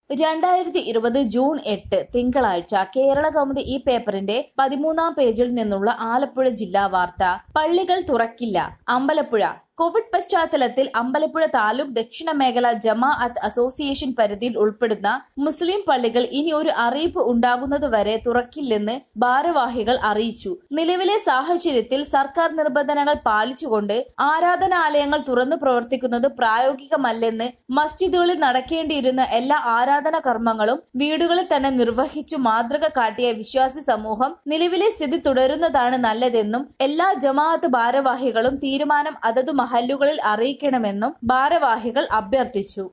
രണ്ടായിരത്തി ഇരുപത് ജൂൺ എട്ട് തിങ്കളാഴ്ച കേരള കൗമുദി ഈ പേപ്പറിന്റെ പതിമൂന്നാം പേജിൽ നിന്നുള്ള ആലപ്പുഴ ജില്ലാ വാർത്ത പള്ളികൾ തുറക്കില്ല അമ്പലപ്പുഴ കോവിഡ് പശ്ചാത്തലത്തിൽ അമ്പലപ്പുഴ താലൂക്ക് ദക്ഷിണ മേഖല ജമാഅത്ത് അസോസിയേഷൻ പരിധിയിൽ ഉൾപ്പെടുന്ന മുസ്ലിം പള്ളികൾ ഇനി ഒരു അറിയിപ്പ് ഉണ്ടാകുന്നതുവരെ തുറക്കില്ലെന്ന് ഭാരവാഹികൾ അറിയിച്ചു നിലവിലെ സാഹചര്യത്തിൽ സർക്കാർ നിബന്ധനകൾ പാലിച്ചുകൊണ്ട് ആരാധനാലയങ്ങൾ തുറന്നു പ്രവർത്തിക്കുന്നത് പ്രായോഗികമല്ലെന്ന് മസ്ജിദുകളിൽ നടക്കേണ്ടിയിരുന്ന എല്ലാ ആരാധന കർമ്മങ്ങളും വീടുകളിൽ തന്നെ നിർവഹിച്ചു മാതൃക കാട്ടിയ വിശ്വാസി സമൂഹം നിലവിലെ സ്ഥിതി തുടരുന്നതാണ് നല്ലതെന്നും എല്ലാ ജമാഅത്ത് ഭാരവാഹികളും തീരുമാനം അതതു മഹല്ലുകളിൽ അറിയിക്കണമെന്നും ഭാരവാഹികൾ അഭ്യർത്ഥിച്ചു